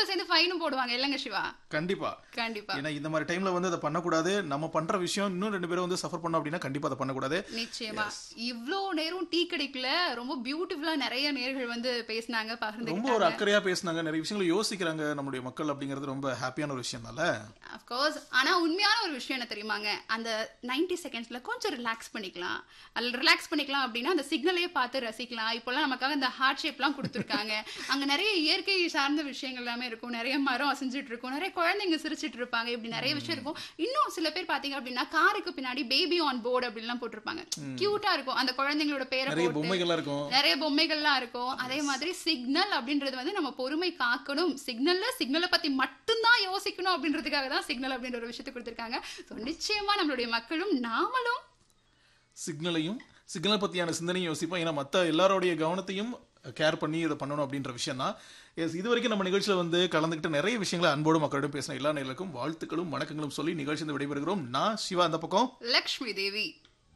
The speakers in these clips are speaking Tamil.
சேர்ந்து ஃபைனும் போடுவாங்க இல்லைங்க சிவா கண்டிப்பா கண்டிப்பா ஏன்னா இந்த மாதிரி டைம்ல வந்து அதை பண்ணக்கூடாது நம்ம பண்ற விஷயம் இன்னும் ரெண்டு பேரும் வந்து சஃபர் பண்ணோம் அப்படின்னா கண்டிப்பா அதை பண்ணக்கூடாது நிச்சயமா இவ்ளோ நேரம் டீ கடைக்குள்ள ரொம்ப பியூட்டிஃபுல்லா நிறைய நேர்கள் வந்து பேசினாங்க ரொம்ப ஒரு பகிர்ந்துக்கிட்டாங்க அக்கறையா பேசுனாங்க நிறைய விஷயங்களை யோசிக்கிறாங்க நம்மளுடைய மக்கள் அப்படிங்கிறது ரொம்ப ஹாப்பியான ஒரு விஷயம் தானே அஃப்கோர்ஸ் ஆனா உண்மையான ஒரு விஷயம் என்ன தெரியுமாங்க அந்த 90 செகண்ட்ஸ்ல கொஞ்சம் ரிலாக்ஸ் பண்ணிக்கலாம் அதில் ரிலாக்ஸ் பண்ணிக்கலாம் அப்படின்னா அந்த சிக்னலே பார்த்து ரசிக்கலாம் இப்போல்லாம் நமக்காக இந்த ஹார்ட் ஷேப்லாம் கொடுத்துருக்காங்க அங்க நிறைய இயற்கை சார்ந்த விஷயங்கள் எல்லாமே இருக்கும் நிறைய மரம் அசைஞ்சிட்டு இருக்கும் நிறைய குழந்தைங்க சிரிச்சிட்டு இருப்பாங்க இப்படி நிறைய விஷயம் இருக்கும் இன்னும் சில பேர் பாத்தீங்க அப்படின்னா காருக்கு பின்னாடி பேபி ஆன் போர்டு அப்படின்லாம் போட்டிருப்பாங்க கியூட்டா இருக்கும் அந்த குழந்தைங்களோட பேரை நிறைய போட்டு பொம்மைகள்லாம் இருக்கும் நிறைய பொம்மைகள்லாம் இருக்கும் அதே மாதிரி சிக்னல் அப்படின்றது வந்து நம்ம பொறுமை காக்கணும் சிக்னல்ல சிக்னலை பத்தி மட்டும்தான் யோசிக்கணும் அப்படின்றதுக்காக தான் சிக்னல் அப்படின்ற ஒரு விஷயத்தை கொடுத்திருக்காங்க ஸோ நிச்சயமா நம்மளுடைய மக்களும் நாமளும் சிக்னலையும் சிக்னல் பத்தியான சிந்தனையும் யோசிப்போம் ஏன்னா மத்த எல்லாரோடைய கவனத்தையும் கேர் பண்ணி இதை பண்ணணும் அப்படின்ற விஷயம் தான் எஸ் இது வரைக்கும் நம்ம நிகழ்ச்சியில வந்து கலந்துக்கிட்டு நிறைய விஷயங்களை அன்போடு மக்களிடம் பேசின எல்லா நேர்களுக்கும் வாழ்த்துக்களும் வணக்கங்களும் சொல்லி நிகழ்ச்சி விடைபெறுகிறோம் நான் சிவா அந்த பக்கம் லக்ஷ்மி தேவி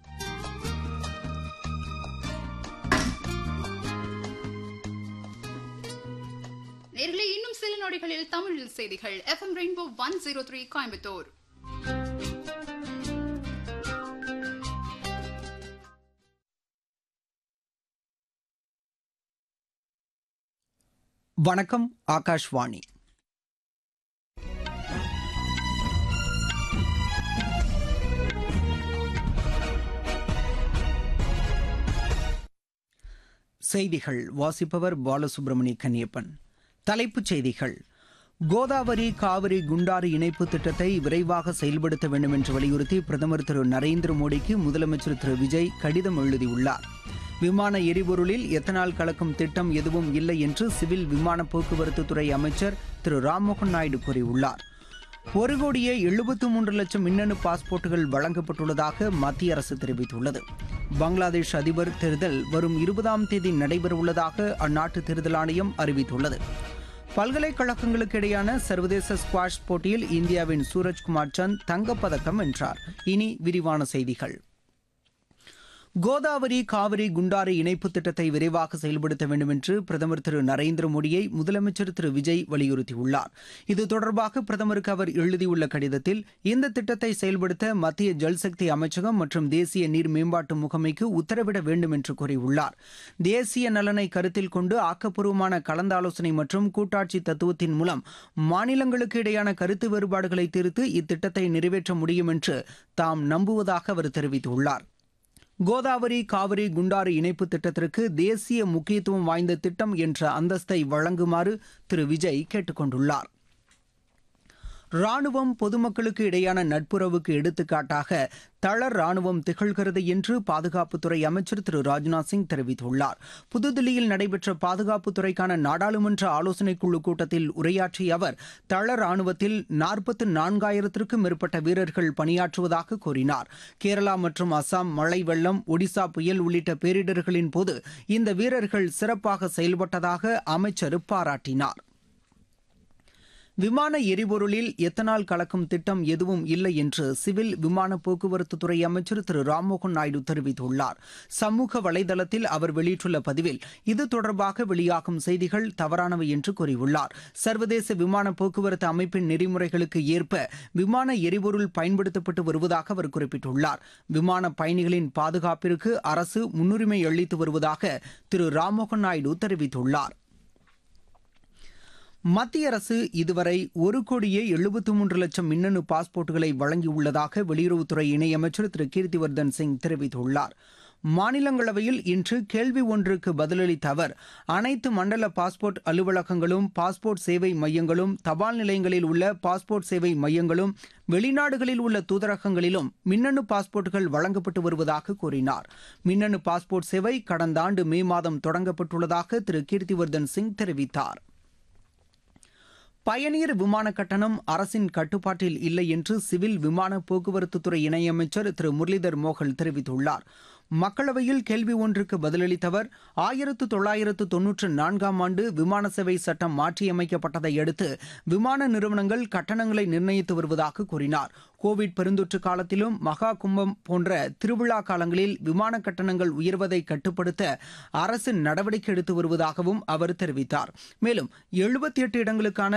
நேர்களே இன்னும் சில நொடிகளில் தமிழ் செய்திகள் FM rainbow one zero three Coimbatore வணக்கம் ஆகாஷ்வாணி செய்திகள் வாசிப்பவர் பாலசுப்ரமணிய கன்னியப்பன் தலைப்புச் செய்திகள் கோதாவரி காவிரி குண்டாறு இணைப்பு திட்டத்தை விரைவாக செயல்படுத்த வேண்டும் என்று வலியுறுத்தி பிரதமர் திரு நரேந்திர மோடிக்கு முதலமைச்சர் திரு விஜய் கடிதம் எழுதியுள்ளார் விமான எரிபொருளில் எத்தனால் கலக்கும் திட்டம் எதுவும் இல்லை என்று சிவில் விமான போக்குவரத்து துறை அமைச்சர் திரு ராம்மோகன் நாயுடு கூறியுள்ளார் ஒரு கோடியே எழுபத்து மூன்று லட்சம் மின்னணு பாஸ்போர்ட்டுகள் வழங்கப்பட்டுள்ளதாக மத்திய அரசு தெரிவித்துள்ளது பங்களாதேஷ் அதிபர் தேர்தல் வரும் இருபதாம் தேதி நடைபெறவுள்ளதாக அந்நாட்டு தேர்தல் ஆணையம் அறிவித்துள்ளது பல்கலைக்கழகங்களுக்கு இடையான சர்வதேச ஸ்குவாஷ் போட்டியில் இந்தியாவின் சூரஜ்குமார் சந்த் தங்கப்பதக்கம் வென்றார் இனி விரிவான செய்திகள் கோதாவரி காவிரி குண்டாறு இணைப்பு திட்டத்தை விரைவாக செயல்படுத்த வேண்டும் என்று பிரதமர் திரு நரேந்திர மோடியை முதலமைச்சர் திரு விஜய் வலியுறுத்தியுள்ளார் இது தொடர்பாக பிரதமருக்கு அவர் எழுதியுள்ள கடிதத்தில் இந்த திட்டத்தை செயல்படுத்த மத்திய ஜல்சக்தி அமைச்சகம் மற்றும் தேசிய நீர் மேம்பாட்டு முகமைக்கு உத்தரவிட வேண்டும் என்று கூறியுள்ளார் தேசிய நலனை கருத்தில் கொண்டு ஆக்கப்பூர்வமான கலந்தாலோசனை மற்றும் கூட்டாட்சி தத்துவத்தின் மூலம் மாநிலங்களுக்கு இடையான கருத்து வேறுபாடுகளை தீர்த்து இத்திட்டத்தை நிறைவேற்ற முடியும் என்று தாம் நம்புவதாக அவர் தெரிவித்துள்ளார் கோதாவரி காவிரி குண்டாறு இணைப்பு திட்டத்திற்கு தேசிய முக்கியத்துவம் வாய்ந்த திட்டம் என்ற அந்தஸ்தை வழங்குமாறு திரு விஜய் கேட்டுக் கொண்டுள்ளார் ராணுவம் பொதுமக்களுக்கு இடையான நட்புறவுக்கு எடுத்துக்காட்டாக தளர் ராணுவம் திகழ்கிறது என்று பாதுகாப்புத்துறை அமைச்சர் திரு ராஜ்நாத் சிங் தெரிவித்துள்ளார் புதுதில்லியில் நடைபெற்ற பாதுகாப்புத்துறைக்கான நாடாளுமன்ற ஆலோசனைக் குழு கூட்டத்தில் உரையாற்றிய அவர் தளர் ராணுவத்தில் நாற்பத்து நான்காயிரத்திற்கும் மேற்பட்ட வீரர்கள் பணியாற்றுவதாக கூறினார் கேரளா மற்றும் அசாம் மழை வெள்ளம் ஒடிசா புயல் உள்ளிட்ட பேரிடர்களின் போது இந்த வீரர்கள் சிறப்பாக செயல்பட்டதாக அமைச்சர் பாராட்டினார் விமான எரிபொருளில் எத்தனால் கலக்கும் திட்டம் எதுவும் இல்லை என்று சிவில் விமான போக்குவரத்து துறை அமைச்சர் திரு ராம்மோகன் நாயுடு தெரிவித்துள்ளார் சமூக வலைதளத்தில் அவர் வெளியிட்டுள்ள பதிவில் இது தொடர்பாக வெளியாகும் செய்திகள் தவறானவை என்று கூறியுள்ளார் சர்வதேச விமான போக்குவரத்து அமைப்பின் நெறிமுறைகளுக்கு ஏற்ப விமான எரிபொருள் பயன்படுத்தப்பட்டு வருவதாக அவர் குறிப்பிட்டுள்ளார் விமான பயணிகளின் பாதுகாப்பிற்கு அரசு முன்னுரிமை அளித்து வருவதாக திரு ராம்மோகன் நாயுடு தெரிவித்துள்ளார் மத்திய அரசு இதுவரை ஒரு கோடியே எழுபத்து மூன்று லட்சம் மின்னணு பாஸ்போர்ட்டுகளை வழங்கியுள்ளதாக வெளியுறவுத்துறை இணையமைச்சர் திரு கீர்த்திவர்தன் சிங் தெரிவித்துள்ளார் மாநிலங்களவையில் இன்று கேள்வி ஒன்றுக்கு பதிலளித்த அவர் அனைத்து மண்டல பாஸ்போர்ட் அலுவலகங்களும் பாஸ்போர்ட் சேவை மையங்களும் தபால் நிலையங்களில் உள்ள பாஸ்போர்ட் சேவை மையங்களும் வெளிநாடுகளில் உள்ள தூதரகங்களிலும் மின்னணு பாஸ்போர்ட்டுகள் வழங்கப்பட்டு வருவதாக கூறினார் மின்னணு பாஸ்போர்ட் சேவை கடந்த ஆண்டு மே மாதம் தொடங்கப்பட்டுள்ளதாக திரு கீர்த்திவர்தன் சிங் தெரிவித்தார் பயணியர் விமான கட்டணம் அரசின் கட்டுப்பாட்டில் இல்லை என்று சிவில் விமான போக்குவரத்துத்துறை இணையமைச்சர் திரு முரளிதர் மோகல் தெரிவித்துள்ளார் மக்களவையில் கேள்வி ஒன்றுக்கு பதிலளித்த அவர் ஆயிரத்து தொள்ளாயிரத்து தொன்னூற்று நான்காம் ஆண்டு விமான சேவை சட்டம் மாற்றியமைக்கப்பட்டதை அடுத்து விமான நிறுவனங்கள் கட்டணங்களை நிர்ணயித்து வருவதாக கூறினார் கோவிட் பெருந்தொற்று காலத்திலும் மகா கும்பம் போன்ற திருவிழா காலங்களில் விமான கட்டணங்கள் உயர்வதை கட்டுப்படுத்த அரசு நடவடிக்கை எடுத்து வருவதாகவும் அவர் தெரிவித்தார் மேலும் எழுபத்தி எட்டு இடங்களுக்கான